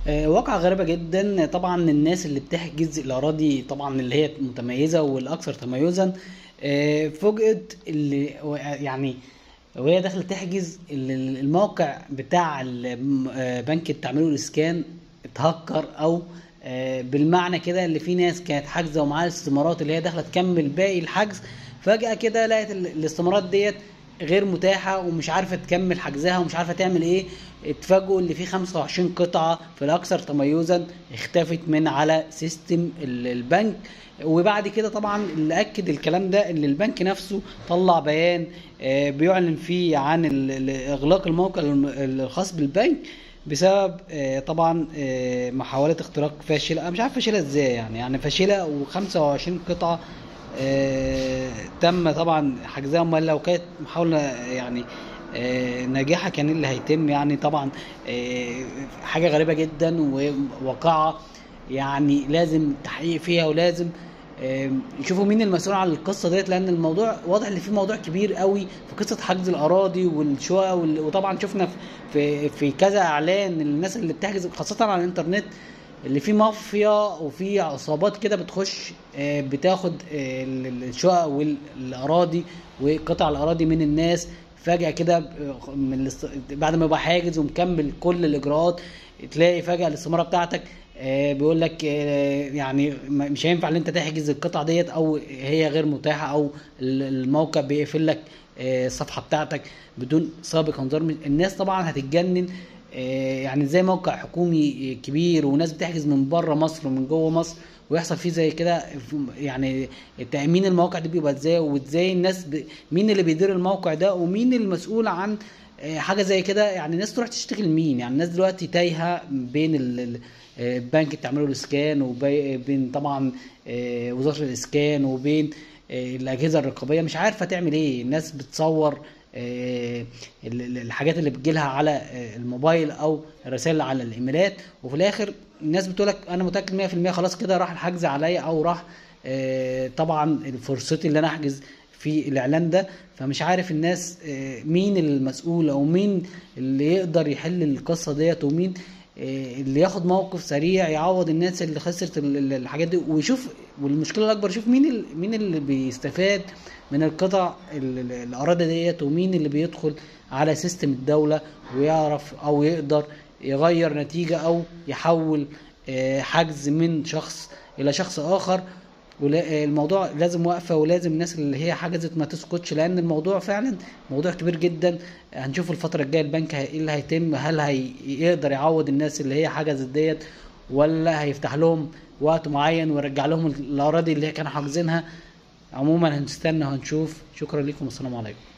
آه، واقعة غريبة جدا طبعا الناس اللي بتحجز الأراضي طبعا اللي هي متميزة والأكثر تميزا آه، فوجئت اللي يعني وهي داخلة تحجز ال- الموقع بتاع ال- آه، بنك التعمير والإسكان اتهكر أو آه، بالمعنى كده اللي في ناس كانت حاجزة ومعاها الاستثمارات اللي هي داخلة تكمل باقي الحجز فجأة كده لقت ال- الاستثمارات ديت غير متاحة ومش عارفة تكمل حجزها ومش عارفة تعمل ايه اتفاجئوا اللي فيه 25 قطعة في الأكثر تميزا اختفت من على سيستم ال- البنك وبعد كده طبعا اللي أكد الكلام ده اللي البنك نفسه طلع بيان آه، بيعلن فيه عن ال- ال- إغلاق الموقع الم- الخاص بالبنك بسبب آه، طبعا آه، محاولة اختراق فاشلة أنا مش عارف فاشلة ازاي يعني يعني فاشلة و25 قطعة آه، تم طبعا حجزها امال لو كانت محاولة يعني آه، ناجحة كان إيه اللي هيتم يعني طبعا آه، حاجة غريبة جدا وواقعة يعني لازم تحقيق فيها ولازم آه، يشوفوا مين المسؤول عن القصة ديت لأن الموضوع واضح إن في موضوع كبير قوي في قصة حجز الأراضي والشقق وال- وطبعا شفنا في في في كذا إعلان للناس اللي بتحجز خاصة على الإنترنت اللي فيه مافيا وفي عصابات كده بتخش آه، بتاخد آه، ال- ال- الشقق والاراضي وقطع الاراضي من الناس فجأة كده آه، من الاست... بعد ما يبقى حاجز ومكمل كل الاجراءات تلاقي فجأة الاستمارة بتاعتك آه، بيقول لك آه، يعني م- مش هينفع ان انت تحجز القطعة ديت او هي غير متاحة او ال- الموقع بيقفل لك آه، الصفحة بتاعتك بدون سابق انذار الناس طبعا هتتجنن آه، يعني زي موقع حكومي كبير وناس بتحجز من بره مصر ومن جوه مصر ويحصل فيه زي كده يعني تأمين المواقع دي بيبقى ازاي وازاي الناس ب... مين اللي بيدير الموقع ده ومين المسؤول عن آه، حاجه زي كده يعني الناس تروح تشتكي لمين يعني الناس دلوقتي تايهه بين ال... ال- آه، بنك التعمير والاسكان وبين طبعا آه، وزاره الاسكان وبين آه، الاجهزه الرقابيه مش عارفه تعمل ايه الناس بتصور آه، ال- ال- الحاجات اللي بتجيلها على آه، الموبايل او الرسائل على الايميلات وفي الاخر الناس بتقول لك انا متاكد 100% خلاص كده راح الحجز عليا او راح آه، طبعا فرصتي اللي انا احجز في الاعلان ده فمش عارف الناس آه، مين المسؤول او مين اللي يقدر يحل القصه ديت ومين آه، اللي ياخد موقف سريع يعوض الناس اللي خسرت ال- ال- الحاجات دي ويشوف والمشكله الاكبر يشوف مين ال- مين اللي بيستفاد من القطع ال- ال- الاراضي ديت ومين اللي بيدخل على سيستم الدوله ويعرف او يقدر يغير نتيجه او يحول آه، حجز من شخص الى شخص اخر ولا- الموضوع لازم واقفه ولازم الناس اللي هي حجزت ما تسكتش لان الموضوع فعلا موضوع كبير جدا هنشوف الفتره الجايه البنك هي- ايه اللي هيتم هل هيقدر يعوض الناس اللي هي حجزت ديت ولا هيفتح لهم وقت معين ويرجع لهم الاراضي اللي هي كانوا حاجزينها عموما هنستنى وهنشوف شكرا لكم والسلام عليكم